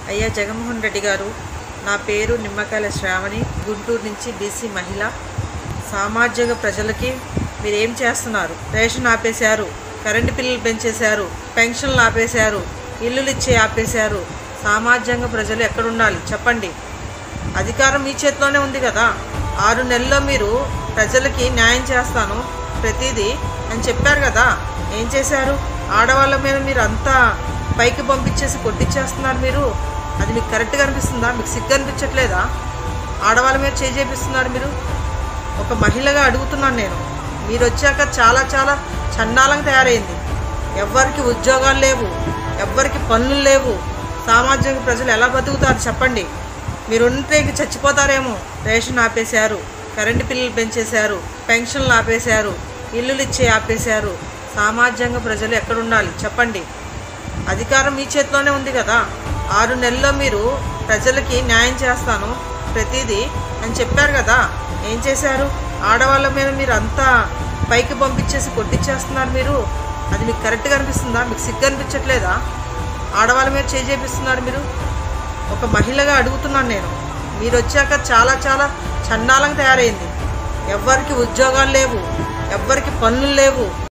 అయ్యా జగన్మోహన్ రెడ్డి గారు నా పేరు నిమ్మకాయల శ్రావణి గుంటూరు నుంచి బీసీ మహిళ సామాజిక ప్రజలకి మీరు ఏం చేస్తున్నారు రేషన్ ఆపేశారు కరెంటు బిల్లులు పెంచేశారు పెన్షన్లు ఆపేశారు ఇల్లులు ఇచ్చి ఆపేశారు సామాజికంగా ప్రజలు ఎక్కడుండాలి చెప్పండి అధికారం మీ చేతిలోనే ఉంది కదా ఆరు నెలల్లో మీరు ప్రజలకి న్యాయం చేస్తాను ప్రతిదీ అని చెప్పారు కదా ఏం చేశారు ఆడవాళ్ళ మీద మీరు అంతా పైకి పంపించేసి కొట్టించేస్తున్నారు మీరు అది మీకు కరెక్ట్గా అనిపిస్తుందా మీకు సిగ్గు అనిపించట్లేదా ఆడవాళ్ళ మీద చేయి చేపిస్తున్నారు మీరు ఒక మహిళగా అడుగుతున్నాను నేను మీరు వచ్చాక చాలా చాలా చండాలంగా తయారైంది ఎవ్వరికి ఉద్యోగాలు లేవు ఎవ్వరికి పనులు లేవు సామాజిక ప్రజలు ఎలా బతుకుతారు చెప్పండి మీరు ఉంటే ఇంక చచ్చిపోతారేమో రేషన్ ఆపేశారు కరెంటు బిల్లులు పెంచేశారు పెన్షన్లు ఆపేశారు ఇల్లులు ఇచ్చి ఆపేశారు సామాజికంగా ప్రజలు ఎక్కడుండాలి చెప్పండి అధికారం మీ చేతిలోనే ఉంది కదా ఆరు నెలల్లో మీరు ప్రజలకి న్యాయం చేస్తాను ప్రతిదీ అని చెప్పారు కదా ఏం చేశారు ఆడవాళ్ళ మీద మీరు అంతా పైకి పంపించేసి కొట్టించేస్తున్నారు మీరు అది మీకు కరెక్ట్గా అనిపిస్తుందా మీకు సిగ్గు అనిపించట్లేదా ఆడవాళ్ళ మీద చేయి చేపిస్తున్నారు మీరు ఒక మహిళగా అడుగుతున్నాను నేను మీరు వచ్చాక చాలా చాలా చండాలంగా తయారైంది ఎవ్వరికి ఉద్యోగాలు లేవు ఎవ్వరికి పనులు లేవు